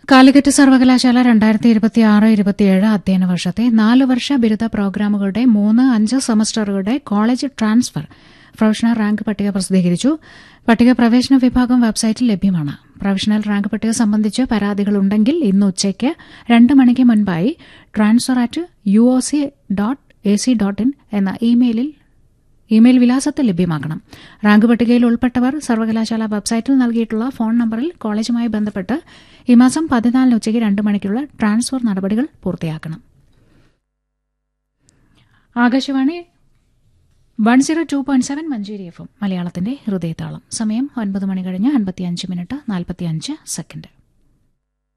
കാലിക്കറ്റ് സർവകലാശാല രണ്ടായിരത്തി ഇരുപത്തി ആറ് ഇരുപത്തിയേഴ് അധ്യയന വർഷത്തെ നാല് വർഷ ബിരുദ പ്രോഗ്രാമുകളുടെ മൂന്ന് അഞ്ച് സെമസ്റ്ററുകളുടെ കോളേജ് ട്രാൻസ്ഫർ പ്രൊഫഷണൽ റാങ്ക് പട്ടിക പ്രസിദ്ധീകരിച്ചു പട്ടിക പ്രവേശന വിഭാഗം വെബ്സൈറ്റിൽ ലഭ്യമാണ് പ്രൊഫഷണൽ റാങ്ക് പട്ടിക സംബന്ധിച്ച് പരാതികളുണ്ടെങ്കിൽ ഇന്ന് ഉച്ചയ്ക്ക് രണ്ട് മണിക്ക് മുൻപായി transfer at U O C dot A C dot in എന്ന ഇമെയിലിൽ ഇമെയിൽ വിലാസത്തിൽ ലഭ്യമാക്കണം റാങ്ക് പട്ടികയിൽ ഉൾപ്പെട്ടവർ സർവകലാശാല വെബ്സൈറ്റിൽ നൽകിയിട്ടുള്ള ഫോൺ നമ്പറിൽ കോളേജുമായി ബന്ധപ്പെട്ട് ഈ മാസം പതിനാലിന് ഉച്ചയ്ക്ക് രണ്ട് മണിക്കുള്ള ട്രാൻസ്ഫർ നടപടികൾ പൂർത്തിയാക്കണം Akashvani one zero two point seven Manjeri F M മലയാളത്തിന്റെ ഹൃദയതാളം സമയം ഒൻപത് മണി കഴിഞ്ഞ് അൻപത്തിയഞ്ച് മിനിറ്റ് നാൽപ്പത്തിയഞ്ച് സെക്കൻഡ്